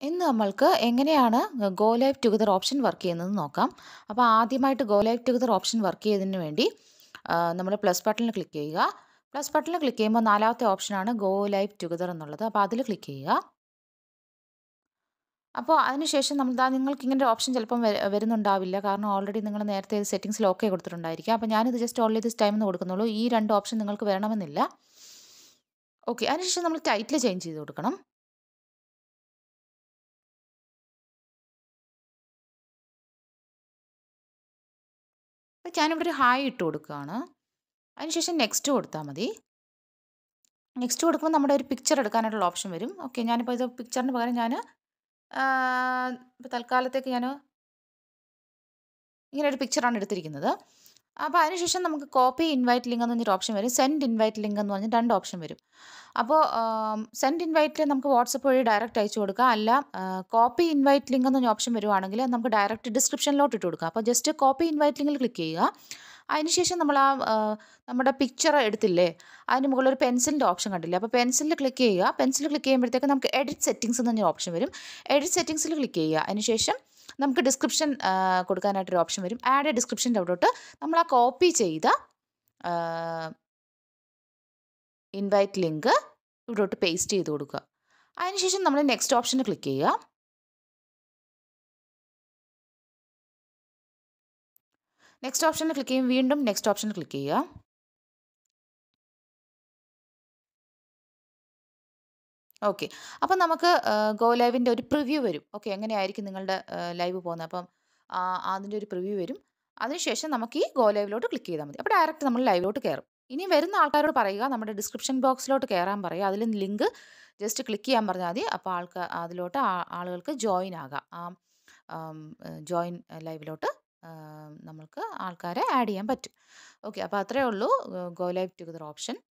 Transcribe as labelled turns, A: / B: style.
A: ഇന്ന് നമ്മൾക്ക് എങ്ങനെയാണ് go live together option work ചെയ്യുന്നതെന്ന് നോക്കാം അപ്പോൾ ആദ്യമായിട്ട് go live together option work ചെയ്തതിന് വേണ്ടി നമ്മൾ പ്ലസ് ബട്ടണിൽ ക്ലിക്ക് ചെയ്യുക പ്ലസ് ബട്ടണിൽ ക്ലിക്ക് ചെയ്യുമ്പോൾ നാലാമത്തെ ഓപ്ഷനാണ് ഗോ ലൈവ് ടുഗദർ എന്നുള്ളത് അപ്പോൾ അതിൽ ക്ലിക്ക് ചെയ്യുക അപ്പോൾ അതിനുശേഷം നമ്മൾ ദാ നിങ്ങൾക്ക് ഇങ്ങനെ ഒരു ഓപ്ഷൻ ചിലപ്പം വര- വരുന്നുണ്ടാവില്ല കാരണം ഓൾറെഡി നിങ്ങൾ നേരത്തെ സെറ്റിങ്സിൽ ഓക്കെ കൊടുത്തിട്ടുണ്ടായിരിക്കും അപ്പോൾ ഞാനിത് ജസ്റ്റ് ഓൺലി ദിസ് ടൈം എന്ന് കൊടുക്കുന്നുള്ളൂ ഈ രണ്ട് ഓപ്ഷൻ നിങ്ങൾക്ക് വരണമെന്നില്ല ഓക്കെ അതിനുശേഷം നമ്മൾ ടൈറ്റിൽ ചേഞ്ച് ചെയ്ത് കൊടുക്കണം അപ്പോൾ ഞാനിവിടെ ഒരു ഹായ് ഇട്ട് കൊടുക്കുകയാണ് അതിനുശേഷം നെക്സ്റ്റ് കൊടുത്താൽ മതി നെക്സ്റ്റ് കൊടുക്കുമ്പോൾ നമ്മുടെ ഒരു പിക്ചർ എടുക്കാനായിട്ടുള്ള ഓപ്ഷൻ വരും ഓക്കെ ഞാനിപ്പോൾ ഇത് പിക്ചറിന് പകരം ഞാൻ ഇപ്പോൾ തൽക്കാലത്തേക്ക് ഞാൻ ഇങ്ങനെ ഒരു പിക്ചറാണ് എടുത്തിരിക്കുന്നത് അപ്പോൾ അതിനുശേഷം നമുക്ക് കോപ്പി ഇൻവൈറ്റ് ലിങ്ക് എന്ന് പറഞ്ഞൊരു ഓപ്ഷൻ വരും സെൻഡ് ഇൻവൈറ്റ് ലിങ്ക് എന്ന് പറഞ്ഞ് രണ്ട് ഓപ്ഷൻ വരും അപ്പോൾ സെൻഡ് ഇൻവൈറ്റിൽ നമുക്ക് വാട്സപ്പ് വഴി ഡയറക്റ്റ് അയച്ചു കൊടുക്കാം അല്ല കോപ്പി ഇൻവൈറ്റ് ലിങ്ക് എന്ന് പറഞ്ഞ ഓപ്ഷൻ വരുവാണെങ്കിൽ നമുക്ക് ഡയറക്റ്റ് ഡിസ്ക്രിപ്ഷനിലോട്ട് ഇട്ട് കൊടുക്കാം അപ്പോൾ ജസ്റ്റ് കോപ്പി ഇൻവൈറ്റ് ലിങ്കിൽ ക്ലിക്ക് ചെയ്യുക അതിനുശേഷം നമ്മൾ ആ ആ, നമ്മുടെ പിക്ചർ എടുത്തില്ലേ അതിന് മുകളിൽ ഒരു പെൻസിലിൻ്റെ ഓപ്ഷൻ കണ്ടില്ലേ അപ്പോൾ പെൻസിലിൽ ക്ലിക്ക് ചെയ്യുക പെൻസിൽ ക്ലിക്ക് ചെയ്യുമ്പോഴത്തേക്ക് നമുക്ക് എഡിറ്റ് സെറ്റിങ്സ് എന്ന് പറഞ്ഞ ഓപ്ഷൻ വരും എഡിറ്റ് സെറ്റിങ്സിൽ ക്ലിക്ക് ചെയ്യുക അതിനുശേഷം നമുക്ക് ഡിസ്ക്രിപ്ഷൻ കൊടുക്കാനായിട്ടൊരു ഓപ്ഷൻ വരും ആഡ് എ ഡിസ്ക്രിപ്ഷൻ്റെ അവിടോട്ട് നമ്മൾ ആ കോപ്പി ചെയ്ത ഇൻവൈറ്റ് ലിങ്ക് ഇവിടോട്ട് പേസ്റ്റ് ചെയ്ത് കൊടുക്കുക അതിനുശേഷം നമ്മൾ നെക്സ്റ്റ് ഓപ്ഷന് ക്ലിക്ക് ചെയ്യുക നെക്സ്റ്റ് ഓപ്ഷനിൽ ക്ലിക്ക് ചെയ്യും വീണ്ടും നെക്സ്റ്റ് ഓപ്ഷനിൽ ക്ലിക്ക് ചെയ്യുക ഓക്കെ അപ്പം നമുക്ക് ഗോ ലൈവിൻ്റെ ഒരു പ്രിവ്യൂ വരും ഓക്കെ എങ്ങനെയായിരിക്കും നിങ്ങളുടെ ലൈവ് പോകുന്നത് അപ്പം ആ, അതിൻ്റെ ഒരു പ്രിവ്യൂ വരും അതിനുശേഷം നമുക്ക് ഈ ഗോ ലൈവിലോട്ട് ക്ലിക്ക് ചെയ്താൽ മതി അപ്പോൾ ഡയറക്റ്റ് നമ്മൾ ലൈവിലോട്ട് കയറും ഇനി വരുന്ന ആൾക്കാരോട് പറയുക നമ്മുടെ ഡിസ്ക്രിപ്ഷൻ ബോക്സിലോട്ട് കയറാൻ പറയുക അതിൽ ലിങ്ക് ജസ്റ്റ് ക്ലിക്ക് ചെയ്യാൻ പറഞ്ഞാൽ മതി അപ്പോൾ ആൾക്ക് അതിലോട്ട് ആ- ആളുകൾക്ക് ജോയിൻ ആകാം ആ ജോയിൻ ലൈവിലോട്ട് നമ്മൾക്ക് ആൾക്കാരെ ആഡ് ചെയ്യാൻ പറ്റും ഓക്കെ അപ്പോൾ അത്രയേ ഉള്ളൂ ഗോ ലൈവ് ടുഗദർ ഓപ്ഷൻ